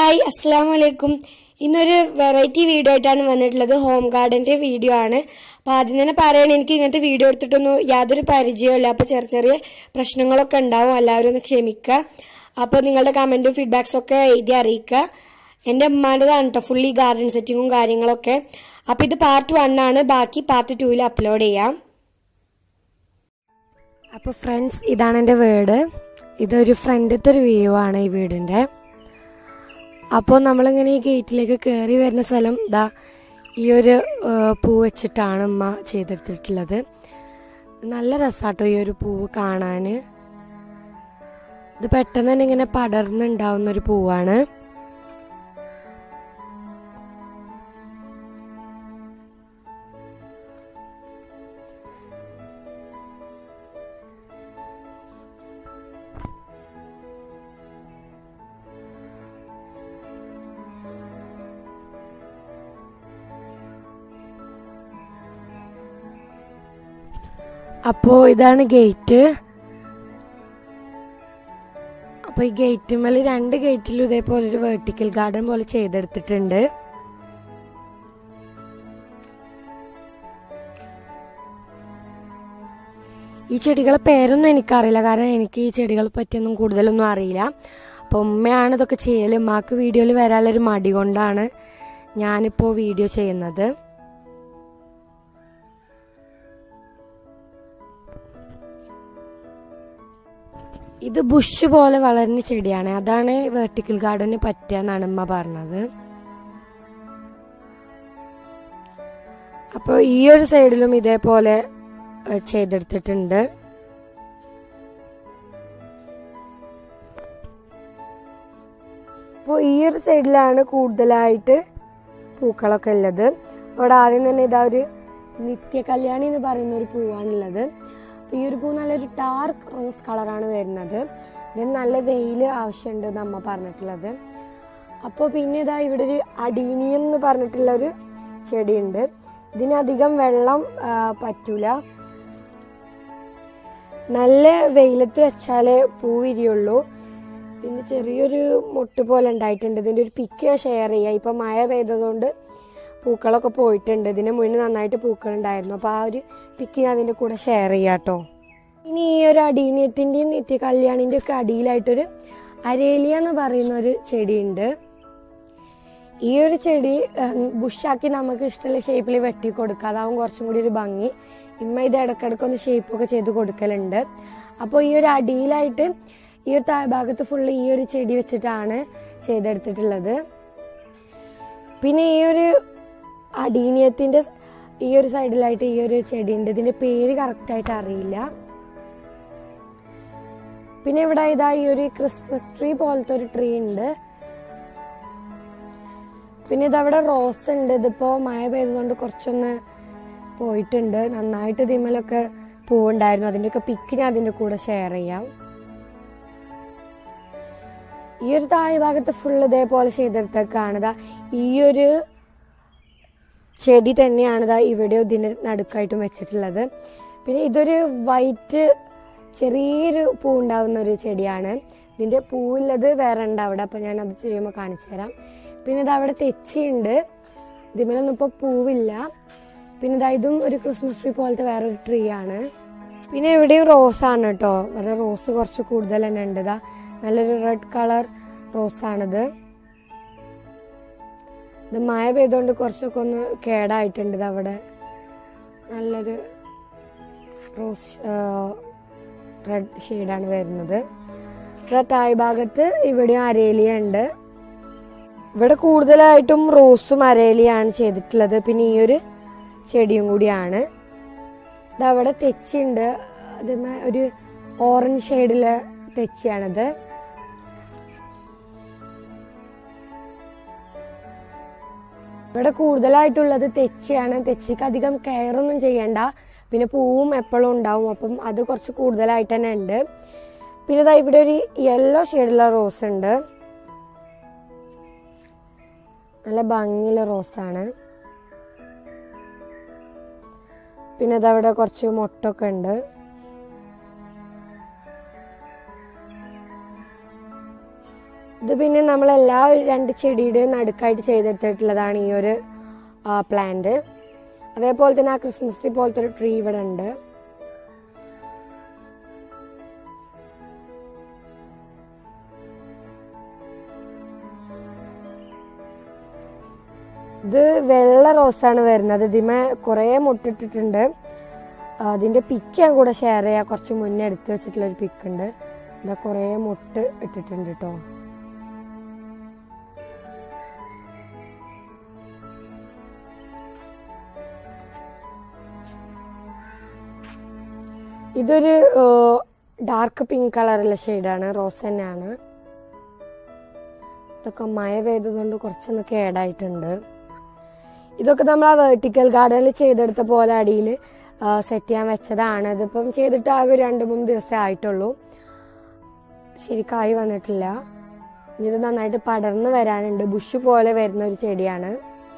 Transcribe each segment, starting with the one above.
hi അസ്സാം വലൈക്കും ഇന്നൊരു വെറൈറ്റി വീഡിയോ ആയിട്ടാണ് വന്നിട്ടുള്ളത് ഹോം ഗാർഡന്റെ വീഡിയോ ആണ് അപ്പൊ ആദ്യം തന്നെ പറയണേ എനിക്ക് ഇങ്ങനത്തെ വീഡിയോ എടുത്തിട്ടൊന്നും യാതൊരു പരിചയമില്ല അപ്പൊ ചെറിയ ചെറിയ പ്രശ്നങ്ങളൊക്കെ ഉണ്ടാവും എല്ലാവരും ഒന്ന് ക്ഷമിക്കുക അപ്പൊ നിങ്ങളുടെ കമന്റും ഫീഡ്ബാക്സും ഒക്കെ എഴുതി അറിയിക്കുക എന്റെ ഉമ്മാൻ്റെതാണ് കേട്ടോ ഫുള്ളി ഗാർഡൻ സെറ്റിങ്ങും കാര്യങ്ങളൊക്കെ അപ്പൊ ഇത് പാർട്ട് വൺ ആണ് ബാക്കി പാർട്ട് ടൂവിൽ അപ്ലോഡ് ചെയ്യാം അപ്പൊ ഫ്രണ്ട്സ് ഇതാണ് എൻ്റെ വീട് ഇതൊരു ഫ്രണ്ടത്തെ ഒരു വ്യൂ ആണ് ഈ വീടിന്റെ അപ്പോൾ നമ്മളിങ്ങനെ ഈ ഗേറ്റിലേക്ക് കയറി വരുന്ന സ്ഥലം ഇതാ ഈ ഒരു ആ, പൂ വെച്ചിട്ടാണ് ഉമ്മ ചെയ്തെടുത്തിട്ടുള്ളത് നല്ല രസാട്ടോ ഈ ഒരു പൂവ് കാണാന് ഇത് പെട്ടെന്ന് തന്നെ ഇങ്ങനെ പടർന്നുണ്ടാവുന്ന ഒരു പൂവാണ് അപ്പോ ഇതാണ് ഗേറ്റ് അപ്പൊ ഈ ഗേറ്റുമ്മൽ രണ്ട് ഗേറ്റിലും ഇതേപോലെ ഒരു വെർട്ടിക്കൽ ഗാർഡൻ പോലെ ചെയ്തെടുത്തിട്ടുണ്ട് ഈ ചെടികളെ പേരൊന്നും എനിക്കറിയില്ല കാരണം എനിക്ക് ഈ ചെടികളെ പറ്റിയൊന്നും കൂടുതലൊന്നും അറിയില്ല അപ്പൊ ഉമ്മയാണ് ഇതൊക്കെ ചെയ്യല് ഉമ്മാക്ക് വീഡിയോയിൽ വരാനുള്ളൊരു മടി കൊണ്ടാണ് ഞാനിപ്പോ വീഡിയോ ചെയ്യുന്നത് ഇത് ബുഷ് പോലെ വളരുന്ന ചെടിയാണ് അതാണ് വെർട്ടിക്കൽ ഗാർഡന് പറ്റുക എന്നാണ് ഉമ്മ പറഞ്ഞത് അപ്പോൾ ഈ ഒരു സൈഡിലും ഇതേപോലെ ഏഹ്, ചെയ്തെടുത്തിട്ടുണ്ട് അപ്പോൾ ഈ ഒരു സൈഡിലാണ് കൂടുതലായിട്ട് പൂക്കളൊക്കെ ഉള്ളത് അവിടെ ആദ്യം തന്നെ ഇതാ ഒരു നിത്യ കല്യാണി എന്ന് പറയുന്ന ഒരു പൂവാണുള്ളത് അപ്പൊ ഈ ഒരു പൂ നല്ലൊരു ഡാർക്ക് റോസ് കളറാണ് വരുന്നത് ഇതിന് നല്ല വെയിൽ ആവശ്യമുണ്ട് എന്ന് അമ്മ പറഞ്ഞിട്ടുള്ളത് അപ്പോൾ പിന്നെ ഇതാ ഇവിടെ ഒരു അടീനിയം എന്ന് പറഞ്ഞിട്ടുള്ള ഒരു ചെടിയുണ്ട് ഇതിനധികം വെള്ളം ആ, പറ്റൂല നല്ല വെയിലത്ത് വെച്ചാലേ പൂ വിരിയുള്ളൂ ഇതിന് ചെറിയൊരു മുട്ട് പോലെ ഉണ്ടായിട്ടുണ്ട് ഇതിന്റെ ഒരു പിക്ക് ഞാൻ ഷെയർ ചെയ്യാം ഇപ്പൊ മഴ പെയ്തതുകൊണ്ട് പൂക്കളൊക്കെ പോയിട്ടുണ്ട് ഇതിന് മുന്നേ നന്നായിട്ട് പൂക്കൾ ഉണ്ടായിരുന്നു അപ്പൊ ആ ഒരു പിക്ക് ഞാൻ അതിന്റെ കൂടെ ഷെയർ ചെയ്യാം കേട്ടോ ഇനി ഈ ഒരു അടീനിയത്തിന്റെയും നിത്യ കല്യാണിന്റെ ഒക്കെ അടിയിലായിട്ടൊരു അരേലിയ എന്ന് പറയുന്ന ഒരു ചെടിയുണ്ട് ഈ ഒരു ചെടി ഉം, ബുഷാക്കി നമുക്ക് ഇഷ്ടമുള്ള ഷേപ്പിൽ വെട്ടി കൊടുക്കുക അതാവും കുറച്ചും കൂടി ഒരു ഭംഗി ഇമ്മ ഇത് ഇടക്കിടക്ക് ഒന്ന് ഷേപ്പ് ഒക്കെ ചെയ്ത് കൊടുക്കലുണ്ട് അപ്പോൾ ഈ ഒരു അടിയിലായിട്ട് ഈ ഒരു താഴ്ഭാഗത്ത് ഫുള്ള് ഈ ഒരു ചെടി വെച്ചിട്ടാണ് ചെയ്തെടുത്തിട്ടുള്ളത് പിന്നെ ഈ ഒരു അടീനിയത്തിന്റെ ഈ ഒരു സൈഡിലായിട്ട് ഈ ഒരു ചെടി ഉണ്ട് ഇതിന്റെ പേര് കറക്റ്റ് ആയിട്ട് അറിയില്ല പിന്നെ ഇവിടെ ഇതാ ഈ ഒരു ക്രിസ്മസ് ട്രീ പോലത്തെ ഒരു ട്രീ ഉണ്ട് പിന്നെ ഇതവിടെ റോസ് ഉണ്ട് ഇതിപ്പോ മഴ പെയ്തതുകൊണ്ട് കുറച്ചൊന്ന് പോയിട്ടുണ്ട് നന്നായിട്ട് ഇതിമലൊക്കെ പൂവുണ്ടായിരുന്നു അതിന്റെയൊക്കെ പിക്ക് ഞാൻ അതിന്റെ കൂടെ ഷെയർ ചെയ്യാം ഈ ഒരു താഴ്ഭാഗത്ത് ഫുൾ ഇതേപോലെ ചെയ്തെടുത്തേക്കാണ് ദാ ഈ ഒരു ചെടി തന്നെയാണ് ദാ ഇവിടെ ഇതിന്റെ നടുക്കായിട്ടും വെച്ചിട്ടുള്ളത് പിന്നെ ഇതൊരു വൈറ്റ് ചെറിയൊരു പൂ ഉണ്ടാവുന്ന ഒരു ചെടിയാണ് ഇതിന്റെ പൂവുള്ളത് വേറെ ഉണ്ട് അവിടെ അപ്പൊ ഞാൻ അത് ചെയ്യുമ്പോൾ കാണിച്ചു തരാം പിന്നെ ഇത് അവിടെ തെച്ചിയുണ്ട് ഇതിമേലൊന്നും ഇപ്പൊ പൂവില്ല പിന്നെ ഇതാ ഇതും ഒരു ക്രിസ്മസ് ട്രീ പോലത്തെ വേറൊരു ട്രീ ആണ് പിന്നെ എവിടെയും റോസ് ആണ് കേട്ടോ അവിടെ റോസ് കുറച്ച് കൂടുതൽ തന്നെ ഉണ്ട് ഇതാ നല്ലൊരു റെഡ് കളർ റോസ് ആണിത് ഇത് മഴ പെയ്തുകൊണ്ട് കുറച്ചൊക്കെ ഒന്ന് കേടായിട്ടുണ്ട് ഇത് അവിടെ നല്ലൊരു റോസ് റെഡ് ഷെയ്ഡാണ് വരുന്നത് ഇവിടെ താഴ്ഭാഗത്ത് ഇവിടെയും അരേലിയ ഉണ്ട് ഇവിടെ കൂടുതലായിട്ടും റോസും അരേലിയാണ് ചെയ്തിട്ടുള്ളത് പിന്നെ ഈ ഒരു ചെടിയും കൂടിയാണ് ഇതവിടെ തെച്ചിണ്ട് അതിന്മേ ഒരു ഓറഞ്ച് ഷെയ്ഡിലെ തെച്ചിയാണിത് ഇവിടെ കൂടുതലായിട്ടുള്ളത് തെച്ചിയാണ് തെച്ചിക്ക് അധികം കെയർ ഒന്നും ചെയ്യണ്ട പിന്നെ പൂവും എപ്പോഴും ഉണ്ടാവും അപ്പം അത് കുറച്ച് കൂടുതലായിട്ട് തന്നെ ഉണ്ട് പിന്നെ ദാ ഇവിടെ ഒരു യെല്ലോ ഷെയ്ഡുള്ള റോസ് ഉണ്ട് നല്ല ഭംഗിയുള്ള റോസാണ് പിന്നെ ഇതവിടെ കുറച്ച് മൊട്ടൊക്കെ ഉണ്ട് ഇത് പിന്നെ നമ്മളെല്ലാ രണ്ട് ചെടിയുടെയും നടുക്കായിട്ട് ചെയ്തെടുത്തിട്ടുള്ളതാണ് ഈ ഒരു പ്ലാന്റ് അതേപോലെ തന്നെ ആ ക്രിസ്മസ് ട്രീ പോലത്തെ ഒരു ട്രീ ഇവിടെ ഉണ്ട് ഇത് വെള്ള റോസാണ് വരുന്നത് ഇതിമേ കുറേ മുട്ടിട്ടിട്ടുണ്ട് അതിന്റെ പിക്ക് ഞാൻ കൂടെ ഷെയർ ചെയ്യാം കുറച്ച് മുന്നേ എടുത്തു വെച്ചിട്ടുള്ള ഒരു പിക്ക് ഉണ്ട് ഇതാ കുറേ മുട്ട് ഇട്ടിട്ടുണ്ട് കേട്ടോ ഇതൊരു ഡാർക്ക് പിങ്ക് കളറുള്ള ഷെയ്ഡാണ് റോസ് തന്നെയാണ് ഇതൊക്കെ മഴ പെയ്തതുകൊണ്ട് കുറച്ചൊന്ന് കേടായിട്ടുണ്ട് ഇതൊക്കെ നമ്മൾ ആ വെർട്ടിക്കൽ ഗാർഡനിൽ ചെയ്തെടുത്ത പോലെ അടിയിൽ സെറ്റ് ചെയ്യാൻ വെച്ചതാണ് ഇതിപ്പം ചെയ്തിട്ട് ആകെ ഒരു രണ്ട് മൂന്ന് ദിവസമേ ആയിട്ടുള്ളൂ ശരിക്കായി വന്നിട്ടില്ല ഇത് നന്നായിട്ട് പടർന്ന് വരാനുണ്ട് ബുഷ് പോലെ വരുന്ന ഒരു ചെടിയാണ്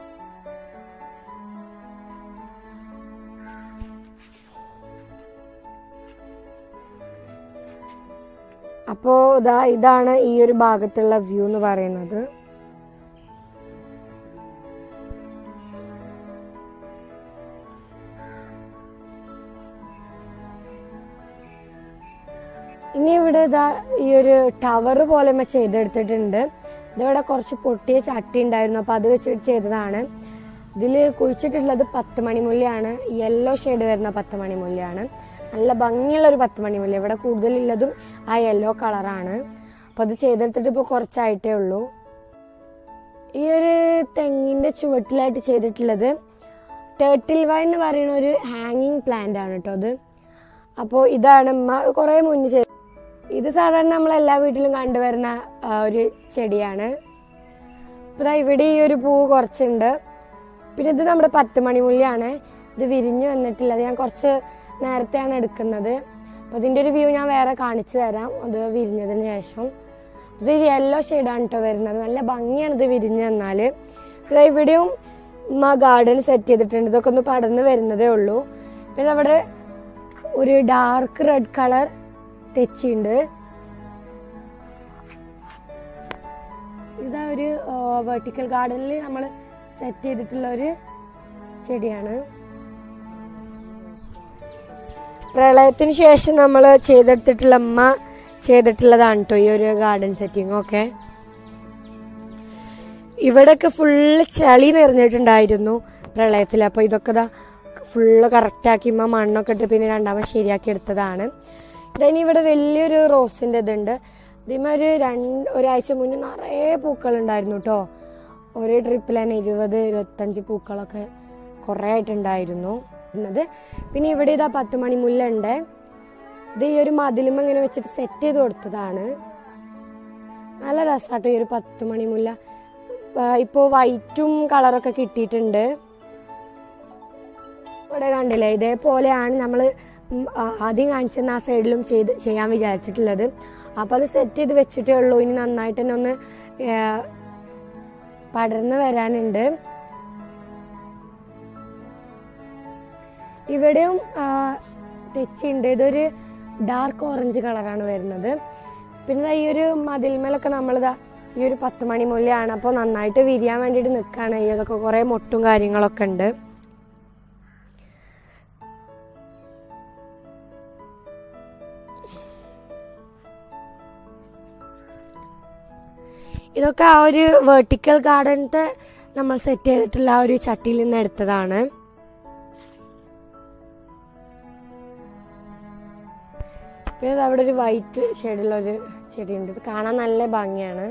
അപ്പോ ഇതാ ഇതാണ് ഈ ഒരു ഭാഗത്തുള്ള വ്യൂ എന്ന് പറയുന്നത് ഇനി ഇവിടെ ഇതാ ഈ ഒരു ടവർ പോലെ നമ്മ ചെയ്തെടുത്തിട്ടുണ്ട് ഇതിവിടെ കുറച്ച് പൊട്ടിയ ചട്ടി ഉണ്ടായിരുന്നു അപ്പൊ അത് വെച്ചിട്ട് ചെയ്തതാണ് ഇതിൽ കുഴിച്ചിട്ടുള്ളത് പത്ത് മണിമുല്ലയാണ് യെല്ലോ ഷെയ്ഡ് വരുന്ന പത്ത് മണിമുല്ലയാണ് നല്ല ഭംഗിയുള്ള ഒരു പത്ത് മണിമുല്ല ഇവിടെ കൂടുതലുള്ളതും ആ യെല്ലോ കളറാണ് അപ്പൊ അത് ചെയ്തെടുത്തിട്ട് ഇപ്പൊ കുറച്ചായിട്ടേ ഉള്ളൂ ഈ ഒരു തെങ്ങിന്റെ ചുവട്ടിലായിട്ട് ചെയ്തിട്ടുള്ളത് ടേർട്ടിൽ വൈൻ എന്ന് പറയുന്ന ഒരു ഹാങ്ങിങ് പ്ലാന്റ് ആണ് കേട്ടോ അത് അപ്പോൾ ഇതാണ് ഉമ്മ കുറേ മുന്നേ ചെയ്ത് ഇത് സാധാരണ നമ്മൾ എല്ലാ വീട്ടിലും കണ്ടുവരുന്ന ആ, ഒരു ചെടിയാണ് ഇപ്പൊ ദാ ഇവിടെ ഈ ഒരു പൂവ് കുറച്ചുണ്ട് പിന്നെ ഇത് നമ്മുടെ പത്ത് മണിമുല്ലയാണ് ഇത് വിരിഞ്ഞു വന്നിട്ടില്ല അത് ഞാൻ കുറച്ച് നേരത്തെയാണ് എടുക്കുന്നത് അപ്പൊ ഇതിന്റെ ഒരു വ്യൂ ഞാൻ വേറെ കാണിച്ചു തരാം അത് വിരിഞ്ഞതിന് ശേഷം ഇത് യെല്ലോ ഷെയ്ഡാണ് കേട്ടോ വരുന്നത് നല്ല ഭംഗിയാണ് ഇത് വിരിഞ്ഞു തന്നാല് ഇതാ ഇവിടെയും ഉമ്മ ഗാർഡൻ സെറ്റ് ചെയ്തിട്ടുണ്ട് ഇതൊക്കെ ഒന്ന് പടർന്ന് വരുന്നതേ ഉള്ളൂ പിന്നെ അവിടെ ഒരു ഡാർക്ക് റെഡ് കളർ തെച്ചിണ്ട് ഇതാ ഒരു വെർട്ടിക്കൽ ഗാർഡനിൽ നമ്മൾ സെറ്റ് ചെയ്തിട്ടുള്ള ഒരു ചെടിയാണ് പ്രളയത്തിന് ശേഷം നമ്മൾ ചെയ്തെടുത്തിട്ടുള്ള അമ്മ ചെയ്തിട്ടുള്ളതാണ് കേട്ടോ ഈ ഒരു ഗാർഡൻ സെറ്റിംഗ് ഒക്കെ ഇവിടെയൊക്കെ ഫുള്ള് ചളി നിറഞ്ഞിട്ടുണ്ടായിരുന്നു പ്രളയത്തിൽ അപ്പൊ ഇതൊക്കെ ദാ ഫുള്ള് കറക്റ്റാക്കി ഇമ്മ മണ്ണൊക്കെ ഇട്ട് പിന്നെ രണ്ടാമത് ശരിയാക്കി എടുത്തതാണ് ഇതനി ഇവിടെ വലിയൊരു റോസിന്റെ ഇതുണ്ട് ഇതിമ ഒരു രണ്ട് ഒരാഴ്ച മുന്നേ നിറയെ പൂക്കൾ ഉണ്ടായിരുന്നു കേട്ടോ ഒരു ട്രിപ്പിൽ തന്നെ ഇരുപത് ഇരുപത്തഞ്ച് പൂക്കളൊക്കെ കുറെ ആയിട്ടുണ്ടായിരുന്നു എന്നത് പിന്നെ ഇവിടെ ഇതാ പത്ത് മണി മുല്ല ഉണ്ട് ഇത് ഈ ഒരു മതിലും ഇങ്ങനെ വെച്ചിട്ട് സെറ്റ് ചെയ്ത് കൊടുത്തതാണ് നല്ല രസാട്ടോ ഈ ഒരു പത്ത് മണി മുല്ല ആ, ഇപ്പോ വൈറ്റും കളറൊക്കെ കിട്ടിയിട്ടുണ്ട് ഇവിടെ കണ്ടില്ലേ ഇതേപോലെയാണ് നമ്മൾ ആദ്യം കാണിച്ചെന്ന ആ സൈഡിലും ചെയ്ത് ചെയ്യാൻ വിചാരിച്ചിട്ടുള്ളത് അപ്പൊ അത് സെറ്റ് ചെയ്ത് വെച്ചിട്ടേ ഉള്ളൂ ഇനി നന്നായിട്ട് തന്നെ ഒന്ന് ആ, പടർന്ന് വരാനുണ്ട് ഇവിടെയും ആ, തെച്ചിണ്ട് ഇതൊരു ഡാർക്ക് ഓറഞ്ച് കളറാണ് വരുന്നത് പിന്നെ ദാ ഈ ഒരു മതിൽമേലൊക്കെ നമ്മളിതാ ഈ ഒരു പത്ത് മണി മുല്ലയാണ് അപ്പോൾ നന്നായിട്ട് വിരിയാൻ വേണ്ടിയിട്ട് നിൽക്കുകയാണ് ഇതൊക്കെ കുറേ മൊട്ടും കാര്യങ്ങളൊക്കെ ഉണ്ട് ഇതൊക്കെ ആ ഒരു വെർട്ടിക്കൽ ഗാർഡനത്തെ നമ്മൾ സെറ്റ് ചെയ്തിട്ടുള്ള ആ ഒരു ചട്ടിയിൽ നിന്ന് എടുത്തതാണ് പിന്നെ ദാ അവിടെ ഒരു വൈറ്റ് ഷെയ്ഡുള്ള ഒരു ചെടിയുണ്ട് ഇത് കാണാൻ നല്ല ഭംഗിയാണ്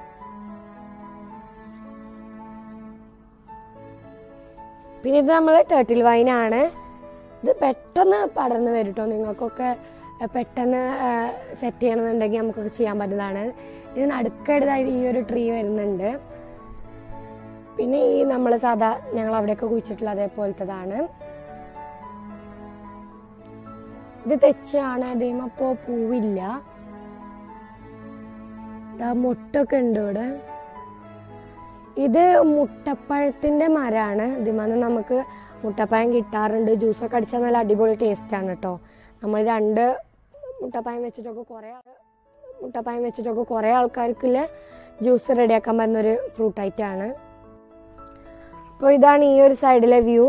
പിന്നെ ഇത് നമ്മൾ ടേർട്ടിൽ വൈനാണ് ഇത് പെട്ടെന്ന് പടർന്നു വരും കേട്ടോ നിങ്ങൾക്കൊക്കെ അഹ് പെട്ടെന്ന് സെറ്റ് ചെയ്യണമെന്നുണ്ടെങ്കിൽ നമുക്കൊക്കെ ചെയ്യാൻ പറ്റുന്നതാണ് ഇത് നടുക്കടുതായിട്ട് ഈ ഒരു ട്രീ വരുന്നുണ്ട് പിന്നെ ഈ നമ്മൾ സാധാ ഞങ്ങൾ അവിടെയൊക്കെ കുഴിച്ചിട്ടുള്ള അതേപോലത്തതാണ് ഇത് തെച്ചാണ് അതേമ അപ്പോ പൂവില്ല ദാ മുട്ടൊക്കെ ഉണ്ട് ഇവിടെ ഇത് മുട്ടപ്പഴത്തിന്റെ മരാണ് ഇതിമന്ന് നമുക്ക് മുട്ടപ്പഴം കിട്ടാറുണ്ട് ജ്യൂസൊക്കെ അടിച്ചാൽ നല്ല അടിപൊളി ടേസ്റ്റ് ആണ് കേട്ടോ നമ്മൾ രണ്ട് മുട്ടപ്പഴം വെച്ചിട്ടൊക്കെ കുറേ ആള് മുട്ടപ്പഴം വെച്ചിട്ടൊക്കെ കുറേ ആൾക്കാർക്കില്ല ജ്യൂസ് റെഡിയാക്കാൻ പറ്റുന്ന ഒരു ഫ്രൂട്ട് ഐറ്റം ആണ് അപ്പോൾ ഇതാണ് ഈ ഒരു സൈഡിലെ വ്യൂ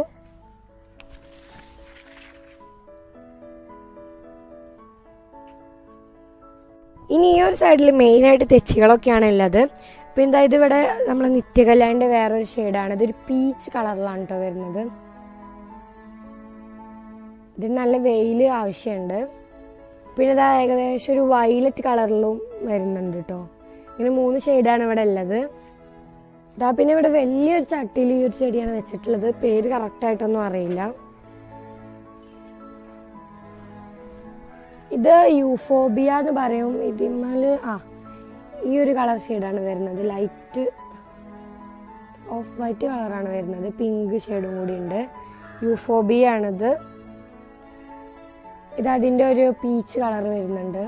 ഇനി ഈ ഒരു സൈഡിൽ മെയിനായിട്ട് തെച്ചികളൊക്കെയാണ് ഉള്ളത് പിന്നെ എന്താ ഇത് ഇവിടെ നമ്മളെ നിത്യകല്യാണിന്റെ വേറൊരു ഷെയ്ഡാണ് ഇതൊരു പീച്ച് കളറിലാണ് കേട്ടോ വരുന്നത് ഇതിന് നല്ല വെയിൽ ആവശ്യമുണ്ട് പിന്നെ ഇതാ ഏകദേശം ഒരു വയലറ്റ് കളറിലും വരുന്നുണ്ട് കേട്ടോ ഇങ്ങനെ മൂന്ന് ഷെയ്ഡാണ് ഇവിടെ ഉള്ളത് ഇതാ പിന്നെ ഇവിടെ വലിയൊരു ചട്ടിയിൽ ഈ ഒരു ചെടിയാണ് വെച്ചിട്ടുള്ളത് പേര് കറക്റ്റ് ആയിട്ടൊന്നും അറിയില്ല ഇത് യൂഫോബിയ എന്ന് പറയും ഇതിന്മേല് ആ ഈ ഒരു കളർ ഷെയ്ഡാണ് വരുന്നത് ലൈറ്റ് ഓഫ് വൈറ്റ് കളറാണ് വരുന്നത് പിങ്ക് ഷെയ്ഡും കൂടി ഉണ്ട് യൂഫോബിയ ആണിത് ഇത് അതിന്റെ ഒരു പീച്ച് കളർ വരുന്നുണ്ട്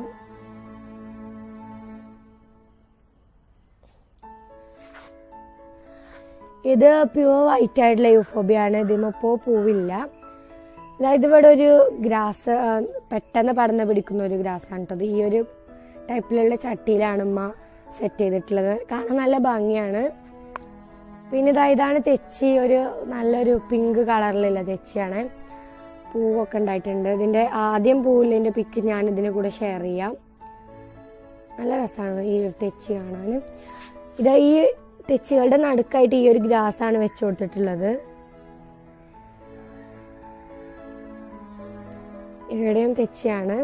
ഇത് പ്യുവർ വൈറ്റ് ആയിട്ടുള്ള യൂഫോബിയ ആണ് ഇതിമപ്പോ പൂവില്ല അതായത് ഇവിടെ ഒരു ഗ്രാസ് പെട്ടെന്ന് പടർന്ന് പിടിക്കുന്ന ഒരു ഗ്രാസ് ആണ് കേട്ടോ ഈ ഒരു ടൈപ്പിലുള്ള ചട്ടിയിലാണ് ഉമ്മ സെറ്റ് ചെയ്തിട്ടുള്ളത് കാണാൻ നല്ല ഭംഗിയാണ് പിന്നെ ഇതാ ഇതാണ് തെച്ചി ഒരു നല്ലൊരു പിങ്ക് കളറിലുള്ള തെച്ചിയാണ് പൂവൊക്കെ ഉണ്ടായിട്ടുണ്ട് ഇതിന്റെ ആദ്യം പൂവിലിന്റെ പിക്ക് ഞാൻ ഇതിനെ കൂടെ ഷെയർ ചെയ്യാം നല്ല രസമാണ് ഈ ഒരു തെച്ചി കാണാൻ ഇതാ ഈ തെച്ചികളുടെ നടുക്കായിട്ട് ഈ ഒരു ഗ്രാസ് ആണ് വെച്ചു കൊടുത്തിട്ടുള്ളത് ഇവിടെയും തെച്ചിയാണ്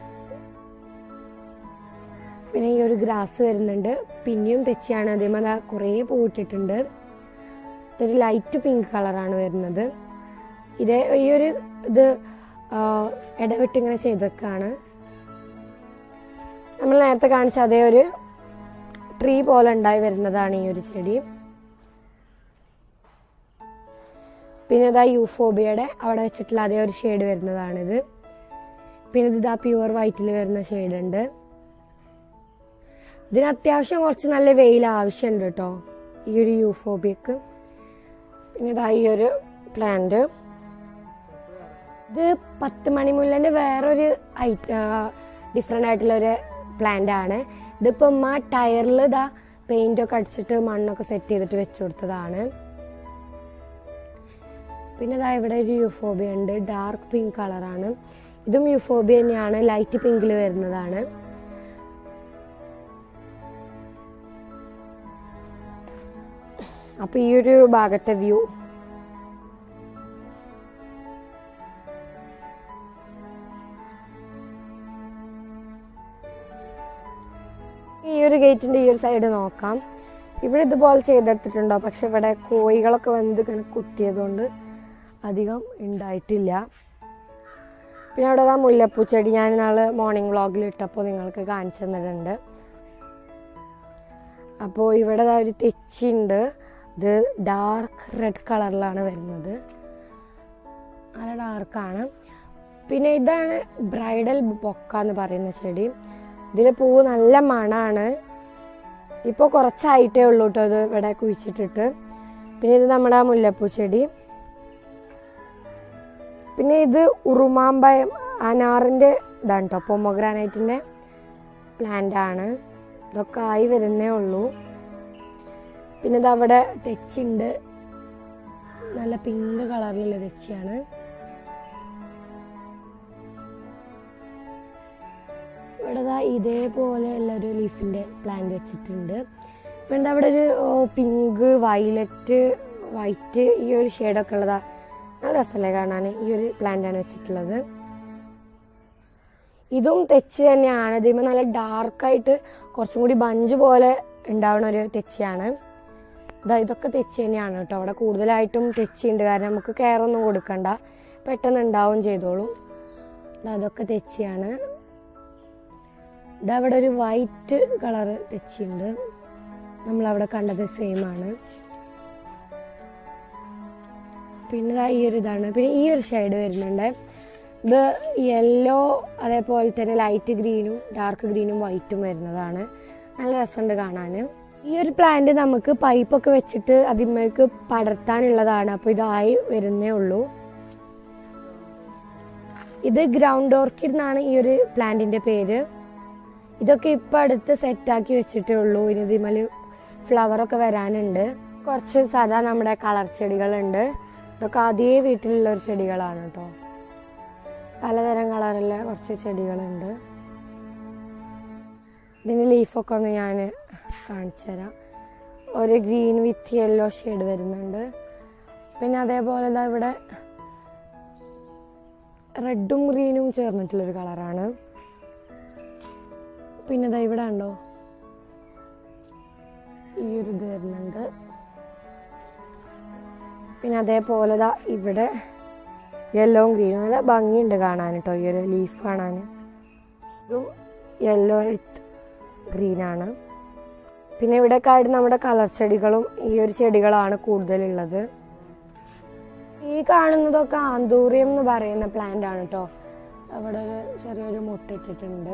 പിന്നെ ഈ ഒരു ഗ്രാസ് വരുന്നുണ്ട് പിന്നെയും തെച്ചിയാണ് അതേപോലെ കുറേ പൂവിട്ടിട്ടുണ്ട് ഇതൊരു ലൈറ്റ് പിങ്ക് കളറാണ് വരുന്നത് ഇത് ഈ ഒരു ഇത് ആ, ഇടവിട്ട് ഇങ്ങനെ ചെയ്തൊക്കെയാണ് നമ്മൾ നേരത്തെ കാണിച്ച അതേ ഒരു ട്രീ പോലെ ഉണ്ടായി വരുന്നതാണ് ഈ ഒരു ചെടി പിന്നെ ഇതാ യൂഫോബിയയുടെ അവിടെ വെച്ചിട്ടുള്ള അതേ ഒരു ഷെയ്ഡ് വരുന്നതാണിത് പിന്നെ ഇത് ഇതാ പ്യുവർ വൈറ്റിൽ വരുന്ന ഷെയ്ഡ് ഉണ്ട് ഇതിന് അത്യാവശ്യം കുറച്ച് നല്ല വെയിൽ ആവശ്യമുണ്ട് കേട്ടോ ഈ ഒരു യൂഫോബിയക്ക് പിന്നെ ഇതാ ഈ ഒരു പ്ലാന്റ് ഇത് പത്ത് മണിമുല്ലന്റെ വേറൊരു ഡിഫറെന്റ് ആയിട്ടുള്ള ഒരു പ്ലാന്റ് ആണ് ഇതിപ്പോ ഉമ്മ ടയറിൽ ഇതാ പെയിന്റ് ഒക്കെ അടിച്ചിട്ട് മണ്ണൊക്കെ സെറ്റ് ചെയ്തിട്ട് വെച്ചു കൊടുത്തതാണ് പിന്നെ ഇതാ ഇവിടെ ഒരു യൂഫോബിയ ഉണ്ട് ഡാർക്ക് പിങ്ക് കളറാണ് ഇതും യൂഫോബിയ തന്നെയാണ് ലൈറ്റ് പിങ്കിൽ വരുന്നതാണ് അപ്പൊ ഈ ഒരു ഭാഗത്തെ വ്യൂ ഈ ഒരു ഗേറ്റിന്റെ ഈ ഒരു സൈഡ് നോക്കാം ഇവിടെ ഇതുപോലെ ചെയ്തെടുത്തിട്ടുണ്ടോ പക്ഷെ ഇവിടെ കോഴികളൊക്കെ വന്ന് ഇങ്ങനെ കുത്തിയതുകൊണ്ട് അധികം ഉണ്ടായിട്ടില്ല പിന്നെ അവിടെ ആ മുല്ലപ്പൂ ചെടി ഞാൻ നാള് മോർണിംഗ് വ്ളോഗിൽ ഇട്ടപ്പോൾ നിങ്ങൾക്ക് കാണിച്ചു തന്നിട്ടുണ്ട് അപ്പോൾ ഇവിടെ ദാ ഒരു തെച്ചിണ്ട് ഇത് ഡാർക്ക് റെഡ് കളറിലാണ് വരുന്നത് നല്ല ഡാർക്കാണ് പിന്നെ ഇതാണ് ബ്രൈഡൽ ബൊക്ക എന്ന് പറയുന്ന ചെടി ഇതിലെ പൂവ് നല്ല മണാണ് ഇപ്പോൾ കുറച്ചായിട്ടേ ഉള്ളൂ കേട്ടോ ഇത് ഇവിടെ കുഴിച്ചിട്ടിട്ട് പിന്നെ ഇത് നമ്മുടെ ആ മുല്ലപ്പൂ ചെടി പിന്നെ ഇത് ഉറുമാമ്പയം അനാറിന്റെ ഇതാണ് കേട്ടോ പൊമോഗ്രാനൈറ്റിന്റെ പ്ലാന്റ് ആണ് ഇതൊക്കെ ആയി വരുന്നേ ഉള്ളൂ പിന്നെ ഇത് അവിടെ തെച്ചിണ്ട് നല്ല പിങ്ക് കളറിലുള്ള തെച്ചിയാണ് ഇവിടെ ദാ ഇതേപോലെയുള്ള ഒരു ലീഫിന്റെ പ്ലാന്റ് വെച്ചിട്ടുണ്ട് പിന്നെ അവിടെ ഒരു പിങ്ക് വയലറ്റ് വൈറ്റ് ഈ ഒരു ഷെയ്ഡൊക്കെ ഉള്ളതാ നല്ല രസമല്ലേ കാണാൻ ഈ ഒരു പ്ലാന്റ് ആണ് വെച്ചിട്ടുള്ളത് ഇതും തെച്ച് തന്നെയാണ് ഇതിമ നല്ല ഡാർക്കായിട്ട് കുറച്ചും കൂടി ബഞ്ച് പോലെ ഉണ്ടാവുന്ന ഒരു തെച്ചിയാണ് ഇതാ ഇതൊക്കെ തെച്ച് തന്നെയാണ് കേട്ടോ അവിടെ കൂടുതലായിട്ടും തെച്ചിയുണ്ട് കാരണം നമുക്ക് കെയർ ഒന്നും കൊടുക്കണ്ട പെട്ടെന്ന് ഉണ്ടാവും ചെയ്തോളും ദാ ഇതൊക്കെ തെച്ചിയാണ് ഇതവിടെ ഒരു വൈറ്റ് കളറ് തെച്ചിയുണ്ട് നമ്മളവിടെ കണ്ടത് സെയിം ആണ് പിന്നെ ദാ ഈ ഒരു ഇതാണ് പിന്നെ ഈ ഒരു ഷെയ്ഡ് വരുന്നുണ്ട് ഇത് യെല്ലോ അതേപോലെ തന്നെ ലൈറ്റ് ഗ്രീനും ഡാർക്ക് ഗ്രീനും വൈറ്റും വരുന്നതാണ് നല്ല രസമുണ്ട് കാണാൻ ഈ ഒരു പ്ലാന്റ് നമുക്ക് പൈപ്പൊക്കെ വെച്ചിട്ട് അതിന്മേക്ക് പടർത്താനുള്ളതാണ് അപ്പോൾ ഇതായി വരുന്നേ ഉള്ളൂ ഇത് ഗ്രൗണ്ട് ഓർക്കിഡ് എന്നാണ് ഈ ഒരു പ്ലാന്റിന്റെ പേര് ഇതൊക്കെ ഇപ്പൊ അടുത്ത് സെറ്റാക്കി വെച്ചിട്ടേ ഉള്ളൂ ഇനി ഇതിമല് ഫ്ലവറൊക്കെ വരാനുണ്ട് കുറച്ച് സാധാ നമ്മുടെ കളർ ചെടികളുണ്ട് ഇതൊക്കെ അതേ വീട്ടിലുള്ള ഒരു ചെടികളാണ് കേട്ടോ പലതരം കളറിലെ കുറച്ച് ചെടികളുണ്ട് ഇതിന് ലീഫൊക്കെ ഒന്ന് ഞാൻ കാണിച്ചു തരാം ഒരു ഗ്രീൻ വിത്ത് യെല്ലോ ഷെയ്ഡ് വരുന്നുണ്ട് പിന്നെ അതേപോലെ ദാ ഇവിടെ റെഡും ഗ്രീനും ചേർന്നിട്ടുള്ളൊരു കളറാണ് പിന്നെ ദാ ഇവിടെ ഉണ്ടോ ഈ ഒരു ഇത് വരുന്നുണ്ട് പിന്നെ അതേപോലെ ദാ ഇവിടെ യെല്ലോവും ഗ്രീനും നല്ല ഭംഗിയുണ്ട് കാണാൻ കേട്ടോ ഈ ഒരു ലീഫ് കാണാൻ ഇതും യെല്ലോ വിത്ത് ഗ്രീനാണ് പിന്നെ ഇവിടെ ആയിട്ട് നമ്മുടെ കളർ ചെടികളും ഈ ഒരു ചെടികളാണ് കൂടുതലുള്ളത് ഈ കാണുന്നതൊക്കെ ആന്തൂറിയം എന്ന് പറയുന്ന പ്ലാന്റ് ആണ് കേട്ടോ അവിടെ ഒരു ചെറിയൊരു മുട്ടിട്ടിട്ടുണ്ട്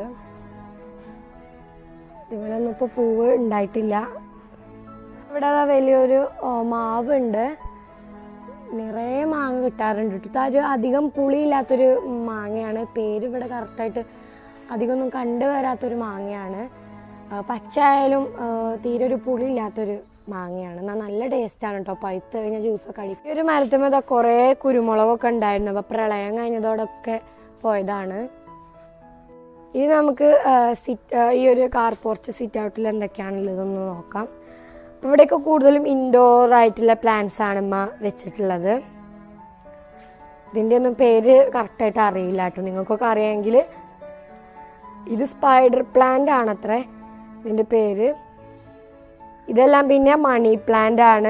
ഇതിലൊന്നും ഇപ്പോൾ പൂവ് ഉണ്ടായിട്ടില്ല ഇവിടെ ദാ വലിയൊരു ഓ, മാവുണ്ട് നിറയെ മാങ്ങ കിട്ടാറുണ്ട് കേട്ടോ ഇത് ഒരു അധികം പുളിയില്ലാത്തൊരു മാങ്ങയാണ് പേര് ഇവിടെ കറക്റ്റായിട്ട് അധികമൊന്നും കണ്ടുവരാത്തൊരു മാങ്ങയാണ് ആ, പച്ചയായാലും ആ, തീരെ ഒരു പുളി ഇല്ലാത്തൊരു മാങ്ങയാണ് എന്നാൽ നല്ല ടേസ്റ്റാണ് കേട്ടോ പഴുത്ത് കഴിഞ്ഞ ജ്യൂസൊക്കെ അടിക്കും ഈ ഒരു മരത്തുമ്പോൾ കുറേ കുരുമുളകൊക്കെ ഉണ്ടായിരുന്നു അപ്പോൾ പ്രളയം കഴിഞ്ഞതോടൊക്കെ പോയതാണ് ഇനി നമുക്ക് ആ, സിറ്റ് ആ, ഈ ഒരു കാർ പോർച്ച് സിറ്റ് ഔട്ടിൽ എന്തൊക്കെയാണുള്ളതെന്ന് നോക്കാം അപ്പോൾ ഇവിടെയൊക്കെ കൂടുതലും ഇൻഡോർ ആയിട്ടുള്ള പ്ലാന്റ്സ് ആണ് ഉമ്മ വെച്ചിട്ടുള്ളത് ഇതിൻ്റെ ഒന്നും പേര് കറക്റ്റായിട്ട് അറിയില്ല കേട്ടോ നിങ്ങൾക്കൊക്കെ അറിയാമെങ്കിൽ ഇത് സ്പൈഡർ പ്ലാന്റ് ആണത്രേ ഇതിന്റെ പേര് ഇതെല്ലാം പിന്നെ മണി പ്ലാന്റ് ആണ്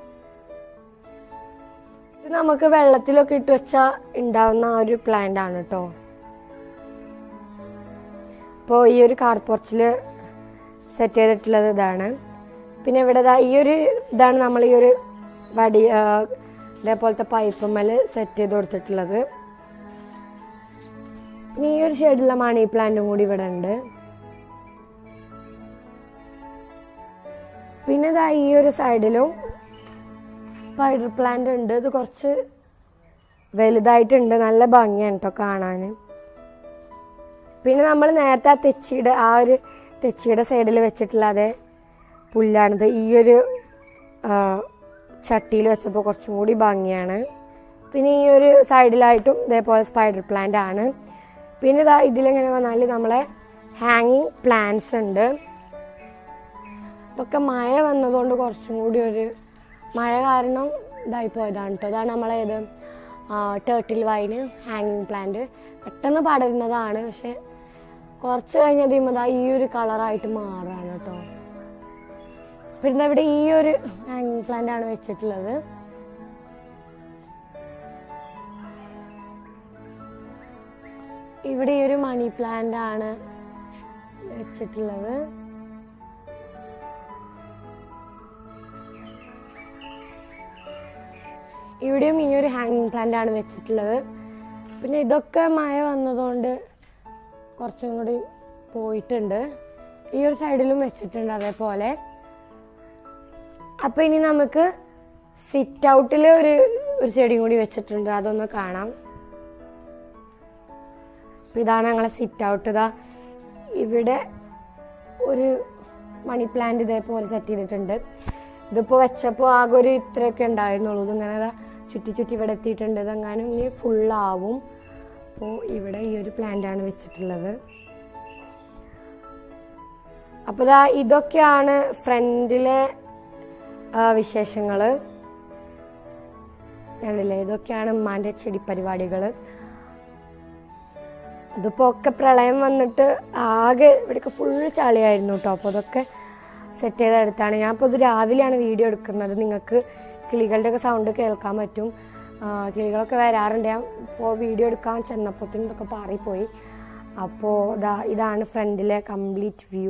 ഇത് നമുക്ക് വെള്ളത്തിലൊക്കെ ഇട്ട് വെച്ചാൽ ഉണ്ടാവുന്ന ആ ഒരു പ്ലാന്റ് ആണ് കേട്ടോ അപ്പോൾ ഈ ഒരു കാർ പോർച്ചില് സെറ്റ് ചെയ്തിട്ടുള്ളത് ഇതാണ് പിന്നെ ഇവിടെ ദാ ഈ ഒരു ഇതാണ് നമ്മൾ ഈ ഒരു വടി ആ, ഇതേപോലത്തെ പൈപ്പുമ്മൽ സെറ്റ് ചെയ്ത് കൊടുത്തിട്ടുള്ളത് പിന്നെ ഈ ഒരു ഷെയ്ഡിലുള്ള മണി പ്ലാന്റും കൂടി ഇവിടെ ഉണ്ട് പിന്നെ ദാ ഈ ഒരു സൈഡിലും സ്പൈഡർ പ്ലാന്റ് ഉണ്ട് ഇത് കുറച്ച് വലുതായിട്ടുണ്ട് നല്ല ഭംഗിയാണ് കേട്ടോ കാണാൻ പിന്നെ നമ്മൾ നേരത്തെ ആ തെച്ചിയുടെ ആ ഒരു തെച്ചിയുടെ സൈഡിൽ വെച്ചിട്ടുള്ള അതേ പുല്ലാണിത് ഈ ഒരു ചട്ടിയിൽ വെച്ചപ്പോൾ കുറച്ചും കൂടി ഭംഗിയാണ് പിന്നെ ഈ ഒരു സൈഡിലായിട്ടും ഇതേപോലെ സ്പൈഡർ പ്ലാന്റ് ആണ് പിന്നെ ഇതാ ഇതിലെങ്ങനെ വന്നാൽ നമ്മളെ ഹാങ്ങിങ് പ്ലാന്റ്സ് ഉണ്ട് ഇതൊക്കെ മഴ വന്നതുകൊണ്ട് കുറച്ചും കൂടി ഒരു മഴ കാരണം ഇതായി പോയതാണ് കേട്ടോ അതാണ് നമ്മളേത് ടേർട്ടിൽ വൈന് ഹാങ്ങിങ് പ്ലാന്റ് പെട്ടെന്ന് പടരുന്നതാണ് പക്ഷെ കുറച്ച് കഴിഞ്ഞ് കഴിയുമ്പോൾ ദാ ഈ ഒരു കളറായിട്ട് മാറുകയാണ് കേട്ടോ പിന്നെ ഇവിടെ ഈ ഒരു ഹാങ്ങിങ് പ്ലാന്റ് ആണ് വെച്ചിട്ടുള്ളത് ഇവിടെ ഈ ഒരു മണി പ്ലാന്റ് ആണ് വെച്ചിട്ടുള്ളത് ഇവിടെയും ഈ ഒരു ഹാങ്ങിങ് പ്ലാന്റ് ആണ് വെച്ചിട്ടുള്ളത് പിന്നെ ഇതൊക്കെ മഴ വന്നതുകൊണ്ട് കുറച്ചും കൂടി പോയിട്ടുണ്ട് ഈ ഒരു സൈഡിലും വെച്ചിട്ടുണ്ട് അതേപോലെ അപ്പൊ ഇനി നമുക്ക് സിറ്റ് ഔട്ടിൽ ഒരു ഒരു ചെടിയും കൂടി വെച്ചിട്ടുണ്ട് അതൊന്ന് കാണാം അപ്പൊ ഇതാണ് ഞങ്ങളെ സിറ്റ് ഔട്ട് ഇതാ ഇവിടെ ഒരു മണി പ്ലാന്റ് ഇതേപോലെ സെറ്റ് ചെയ്തിട്ടുണ്ട് ഇതിപ്പോ വെച്ചപ്പോ ആകെ ഒരു ഇത്രയൊക്കെ ഉണ്ടായിരുന്നുള്ളൂ ഇതിങ്ങനെ ദാ ചുറ്റി ചുറ്റി ഇവിടെ എത്തിയിട്ടുണ്ട് ഇതെങ്ങാനും ഇനി ഫുള്ളാവും അപ്പോൾ ഇവിടെ ഈ ഒരു പ്ലാന്റ് ആണ് വെച്ചിട്ടുള്ളത് അപ്പൊ ദാ ഇതൊക്കെയാണ് ഫ്രണ്ടിലെ വിശേഷങ്ങള് കണ്ടില്ലേ ഇതൊക്കെയാണ് ഉമ്മാന്റെ ചെടി പരിപാടികള് ഇതിപ്പോ ഒക്കെ പ്രളയം വന്നിട്ട് ആകെ ഇവിടെയൊക്കെ ഫുൾ ചളിയായിരുന്നു കേട്ടോ അപ്പോൾ അതൊക്കെ സെറ്റ് ചെയ്തെടുത്താണ് ഞാൻ ഇപ്പോൾ ഇത് രാവിലെയാണ് വീഡിയോ എടുക്കുന്നത് നിങ്ങൾക്ക് കിളികളുടെ ഒക്കെ സൗണ്ട് കേൾക്കാൻ പറ്റും ആ, കിളികളൊക്കെ വരാറുണ്ട് ഞാൻ ഇപ്പോൾ വീഡിയോ എടുക്കാൻ ചെന്നപ്പോഴത്തേനും ഇതൊക്കെ പാറിപ്പോയി അപ്പോൾ ഇതാ ഇതാണ് ഫ്രണ്ടിലെ കംപ്ലീറ്റ് വ്യൂ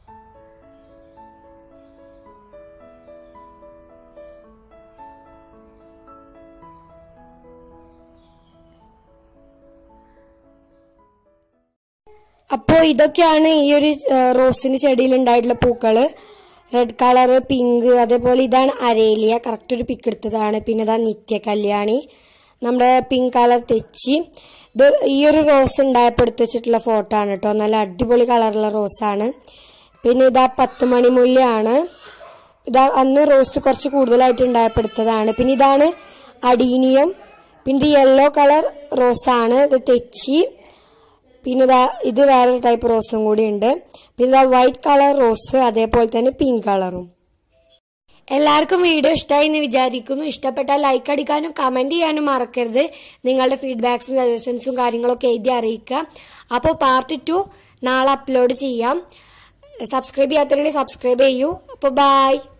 അപ്പോൾ ഇതൊക്കെയാണ് ഈ ഒരു ആ, റോസിന്റെ ചെടിയിൽ ഉണ്ടായിട്ടുള്ള പൂക്കള് റെഡ് കളർ പിങ്ക് അതേപോലെ ഇതാണ് അരേലിയ കറക്റ്റ് ഒരു പിക്ക് എടുത്തതാണ് പിന്നെ ഇതാ നിത്യ കല്യാണി നമ്മുടെ പിങ്ക് കളർ തെച്ചി ഇത് ഈ ഒരു റോസ് ഉണ്ടായപ്പോൾ എടുത്ത് വെച്ചിട്ടുള്ള ഫോട്ടോ ആണ് കേട്ടോ നല്ല അടിപൊളി കളറുള്ള റോസാണ് പിന്നെ ഇതാ പത്ത് മണി മുല്ലയാണ് ഇതാ അന്ന് റോസ് കുറച്ച് കൂടുതലായിട്ട് ഉണ്ടായപ്പെടുത്തതാണ് പിന്നെ ഇതാണ് അഡീനിയം പിന്നെ ഇത് യെല്ലോ കളർ റോസാണ് ഇത് തെച്ചി പിന്നെ ഇതാ ഇത് വേറൊരു ടൈപ്പ് റോസും കൂടി ഉണ്ട് പിന്നെ ഇതാ വൈറ്റ് കളർ റോസ് അതേപോലെ തന്നെ പിങ്ക് കളറും എല്ലാവർക്കും വീഡിയോ ഇഷ്ടമായി എന്ന് വിചാരിക്കുന്നു ഇഷ്ടപ്പെട്ടാൽ ലൈക്ക് അടിക്കാനും കമന്റ് ചെയ്യാനും മറക്കരുത് നിങ്ങളുടെ ഫീഡ്ബാക്സും സജഷൻസും കാര്യങ്ങളൊക്കെ എഴുതി അറിയിക്കുക അപ്പോൾ പാർട്ട് ടു നാളെ അപ്ലോഡ് ചെയ്യാം സബ്സ്ക്രൈബ് ചെയ്യാത്തവരുണ്ടെങ്കിൽ സബ്സ്ക്രൈബ് ചെയ്യൂ അപ്പോൾ ബൈ